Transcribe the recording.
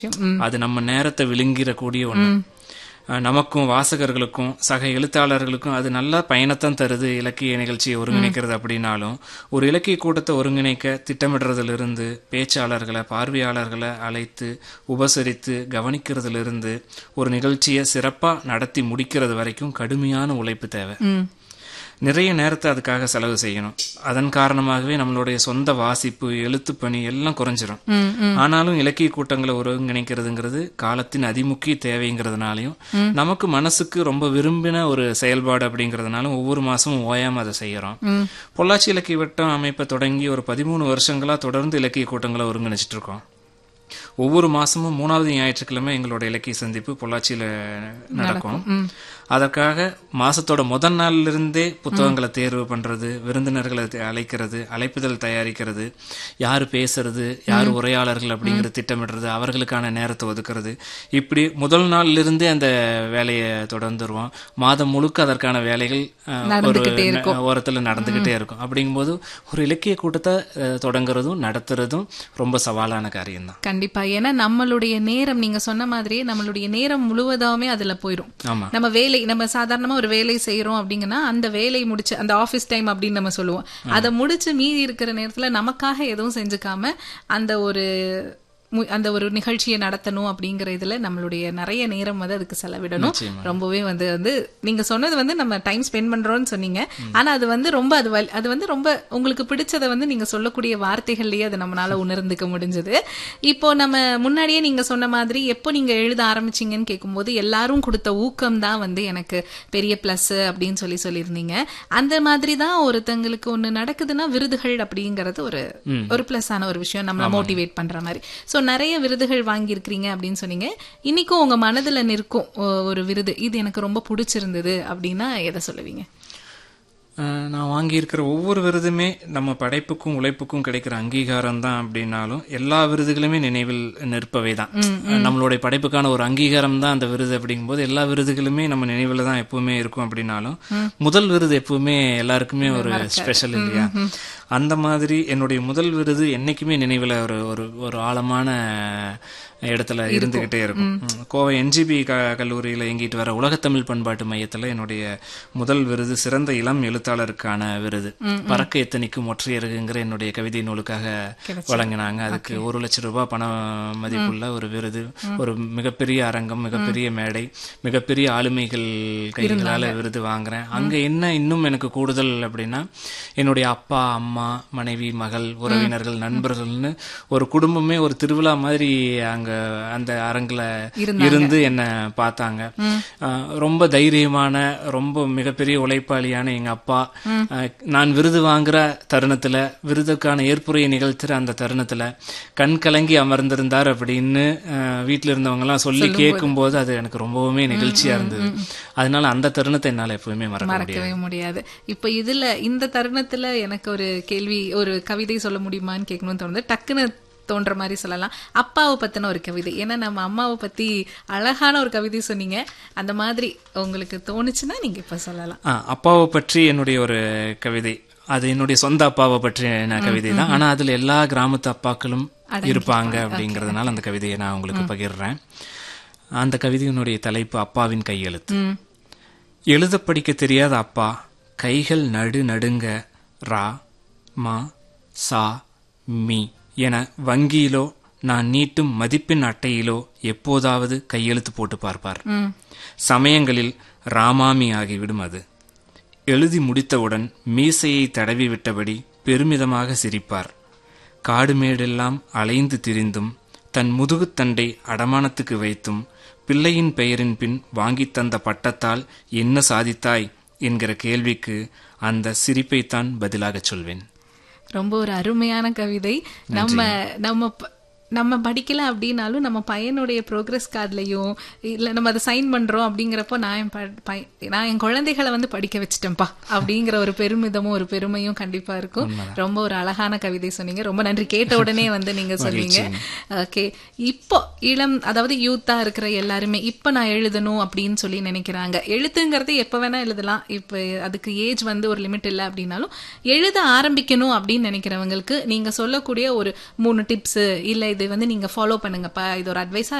அது நம்ம நேரத்தை விழுங்கிடக்கூடிய ஒண்ணு அஹ் நமக்கும் வாசகர்களுக்கும் சக எழுத்தாளர்களுக்கும் அது நல்ல பயணத்தான் தருது இலக்கிய நிகழ்ச்சியை ஒருங்கிணைக்கிறது அப்படின்னாலும் ஒரு இலக்கிய கூட்டத்தை ஒருங்கிணைக்க திட்டமிடுறதிலிருந்து பேச்சாளர்களை பார்வையாளர்களை அழைத்து உபசரித்து கவனிக்கிறதுல ஒரு நிகழ்ச்சியை சிறப்பா நடத்தி முடிக்கிறது வரைக்கும் கடுமையான உழைப்பு தேவை ம் நிறைய நேரத்தை அதுக்காக செலவு செய்யணும் அதன் காரணமாகவே நம்மளுடைய சொந்த வாசிப்பு எழுத்து பணி எல்லாம் குறைஞ்சிரும் ம் ம் ஆனாலும் இலக்கிய கூட்டங்களை ஒருங்கிணைக்கிறதுங்கிறது காலத்தின் அதிமுக்கிய தேவைங்கிறதுனாலையும் நமக்கு மனசுக்கு ரொம்ப விரும்பின ஒரு செயல்பாடு அப்படிங்கிறதுனாலும் ஒவ்வொரு மாசமும் ஓயாம அதை செய்யறோம் ம் பொள்ளாச்சி இலக்கிய வட்டம் அமைப்பை தொடங்கி ஒரு பதிமூணு வருஷங்களா தொடர்ந்து இலக்கிய கூட்டங்களை ஒருங்கிணைச்சிட்டு இருக்கோம் ஒவ்வொரு மாசமும் மூணாவது ஞாயிற்றுக்கிழமை எங்களோட இலக்கிய சந்திப்பு பொள்ளாச்சியில நடக்கும் அதற்காக மாசத்தோட முதல் நாள்ல இருந்தே புத்தகங்களை தேர்வு பண்றது விருந்தினர்களை தே- அழைக்கிறது அழைப்புதல் தயாரிக்கிறது யாரு பேசுறது யார் உரையாளர்கள் அப்படிங்கறது திட்டமிடுறது அவர்களுக்கான நேரத்தை ஒதுக்குறது இப்படி முதல் நாள்ல இருந்தே அந்த வேலையை தொடர்ந்துருவோம் மாதம் முழுக்க அதற்கான வேலைகள் அஹ், ஒரு நடந்துகிட்டே ந- ஓரத்துல நடந்துகிட்டே இருக்கும் அப்படிங்கும்போது ஒரு இலக்கிய கூட்டத்தை அஹ், தொடங்குறதும் நடத்துறதும் ரொம்ப சவாலான காரியம்தான் கண்டிப்பா ஏன்னா நம்மளுடைய நேரம் நீங்க சொன்ன மாதிரியே நம்மளுடைய நேரம் முழுவதாமே அதுல போயிரும் ஆமா நம்ம வேலை நம்ம சாதாரணமா ஒரு வேலை செய்யறோம் அப்படிங்கன்னா அந்த வேலை முடிச்சு அந்த ஆபீஸ் டைம் அப்படின்னு நம்ம சொல்லுவோம் அதை முடிச்சு மீதி இருக்கிற நேரத்துல நமக்காக எதுவும் செஞ்சுக்காம அந்த ஒரு மு- அந்த ஒரு நிகழ்ச்சியை நடத்தணும் அப்படிங்கிற இதுல நம்மளுடைய நிறைய நேரம் வந்து அதுக்கு செலவிடணும் நிச்சயமா. ரொம்பவே வந்து வந்து நீங்க சொன்னது வந்து நம்ம டைம் ஸ்பெண்ட் பண்றோம்னு சொன்னீங்க ஆனா அது வந்து ரொம்ப அது வல்- அது வந்து ரொம்ப உங்களுக்கு பிடிச்சதை வந்து நீங்க சொல்லக்கூடிய வார்த்தைகள்லயே அதை நம்மளால உணர்ந்துக்க முடிஞ்சது இப்போ நம்ம முன்னாடியே நீங்க சொன்ன மாதிரி எப்போ நீங்க எழுத ஆரம்பிச்சீங்கன்னு கேட்கும்போது எல்லாரும் கொடுத்த ஊக்கம் தான் வந்து எனக்கு பெரிய பிளஸ் அப்படின்னு சொல்லி சொல்லியிருந்தீங்க அந்த மாதிரி தான் ஒருத்தங்களுக்கு ஒண்ணு நடக்குதுன்னா விருதுகள் அப்படிங்கறது ஒரு ஒரு பிளஸ் ஆன ஒரு விஷயம் நம்மள மோட்டிவேட் பண்ற மாதிரி சோ நிறைய விருதுகள் வாங்கியிருக்கிறீங்க அப்படின்னு சொன்னீங்க இன்னைக்கும் உங்க மனதுல நிற்கும் ஒ- ஒரு விருது இது எனக்கு ரொம்ப பிடிச்சிருந்தது அப்படின்னா எதை சொல்லுவீங்க அஹ் நான் வாங்கியிருக்கிற ஒவ்வொரு விருதுமே நம்ம படைப்புக்கும் உழைப்புக்கும் கிடைக்கிற அங்கீகாரம் தான் அப்படின்னாலும் எல்லா விருதுகளுமே நினைவில் நிற்பவை தான் நம்மளுடைய படைப்புக்கான ஒரு அங்கீகாரம் தான் அந்த விருது அப்படிங்கும்போது எல்லா விருதுகளுமே நம்ம நினைவில் தான் எப்பவுமே இருக்கும் அப்படின்னாலும் முதல் விருது எப்பவுமே எல்லாருக்குமே ஒரு ஸ்பெஷல் இல்லையா அந்த மாதிரி என்னுடைய முதல் விருது என்னைக்குமே நினைவில் ஒரு ஒரு ஒரு ஆழமான இடத்துல இருந்துகிட்டே இருக்கும் ம். கோவை என்ஜிபி கல்லூரியில இயங்கிட்டு வர உலகத்தமிழ் பண்பாட்டு மையத்துல என்னுடைய முதல் விருது சிறந்த இளம் எழுத்தாளருக்கான விருது பறக்க எத்தனைக்கும் ஒற்றையருங்கிற என்னுடைய கவிதை நூலுக்காக வழங்கினாங்க அதுக்கு ஒரு லட்சம் ரூபாய் பண மதிப்புள்ள ஒரு விருது ஒரு மிகப்பெரிய அரங்கம் மிகப்பெரிய மேடை மிகப்பெரிய ஆளுமைகள் கைகளால விருது வாங்குறேன் அங்க என்ன இன்னும் எனக்கு கூடுதல் அப்படின்னா என்னுடைய அப்பா அம்மா மனைவி மகள் உறவினர்கள் நண்பர்கள்னு ஒரு குடும்பமே ஒரு திருவிழா மாதிரி அங்க அந்த அரங்குல இருந்து என்ன பார்த்தாங்க அஹ் ரொம்ப தைரியமான ரொம்ப மிகப்பெரிய உழைப்பாளியான எங்க அப்பா அஹ் நான் விருது வாங்குற தருணத்துல விருதுக்கான ஏற்புரையை நிகழ்த்துற அந்த தருணத்துல கண் கலங்கி அமர்ந்திருந்தார் அப்படின்னு அஹ் வீட்டுல இருந்தவங்க எல்லாம் சொல்லி கேட்கும்போது அது எனக்கு ரொம்பவுமே நிகழ்ச்சியா இருந்தது அதனால அந்த தருணத்தை என்னால எப்பவுமே மறக்க முடியாது மறக்கவே முடியாது இப்ப இதுல இந்த தருணத்துல எனக்கு ஒரு கேள்வி ஒரு கவிதை சொல்ல முடியுமான்னு கேட்கணும்னு தோணுது டக்குன்னு தோன்ற மாதிரி சொல்லலாம் அப்பாவை பத்தின ஒரு கவிதை ஏன்னா நம்ம அம்மாவை பத்தி அழகான ஒரு கவிதை சொன்னீங்க அந்த மாதிரி உங்களுக்கு தோணுச்சுன்னா நீங்க இப்ப சொல்லலாம் ஆ, அப்பாவை பற்றி என்னுடைய ஒரு கவிதை அது என்னுடைய சொந்த அப்பாவை பற்றின கவிதை தான் ஆனா அதுல எல்லா கிராமத்து அப்பாக்களும் இருப்பாங்க அப்படிங்கறதுனால அந்த கவிதையை நான் உங்களுக்கு பகிர்றேன் அந்த கவிதையினுடைய தலைப்பு அப்பாவின் கையெழுத்து ம் எழுத படிக்க தெரியாத அப்பா கைகள் நடு நடுங்க ரா மா சா மீ என வங்கியிலோ நான் நீட்டும் மதிப்பெண் அட்டையிலோ எப்போதாவது கையெழுத்து போட்டு பார்ப்பார் ம் சமயங்களில் ராமாமி ஆகிவிடும் அது எழுதி முடித்தவுடன் மீசையை தடவி விட்டபடி பெருமிதமாக சிரிப்பார் காடுமேடெல்லாம் அலைந்து திரிந்தும் தன் முதுகுத்தண்டை அடமானத்துக்கு வைத்தும் பிள்ளையின் பெயரின் பின் வாங்கித் தந்த பட்டத்தால் என்ன சாதித்தாய் என்கிற கேள்விக்கு அந்த சிரிப்பைத்தான் பதிலாகச் சொல்வேன் ரொம்ப ஒரு அருமையான கவிதை நம்ம நம்ம ப- நம்ம படிக்கல அப்படின்னாலும் நம்ம பையனுடைய ப்ரோக்ரஸ் கார்டுலையும் இல்ல நம்ம அதை சைன் பண்றோம் அப்படிங்கிறப்போ நான் என் ப- பை- நான் என் குழந்தைகளை வந்து படிக்க வச்சிட்டேன்ப்பா அப்படிங்கிற ஒரு பெருமிதமும் ஒரு பெருமையும் கண்டிப்பா இருக்கும் ரொம்ப ஒரு அழகான கவிதை சொன்னீங்க ரொம்ப நன்றி கேட்ட உடனே வந்து நீங்க சொன்னீங்க ஓகே இப்போ இளம் அதாவது யூத்தா இருக்கிற எல்லாருமே இப்ப நான் எழுதணும் அப்படின்னு சொல்லி நினைக்கிறாங்க எழுத்துங்கிறது எப்ப வேணா எழுதலாம் இப்ப அதுக்கு ஏஜ் வந்து ஒரு லிமிட் இல்லை அப்படின்னாலும் எழுத ஆரம்பிக்கணும் அப்படின்னு நினைக்கிறவங்களுக்கு நீங்க சொல்லக்கூடிய ஒரு மூணு டிப்ஸ் இல்ல இது இது வந்து நீங்க ஃபாலோ பண்ணுங்கப்பா இது ஒரு அட்வைஸா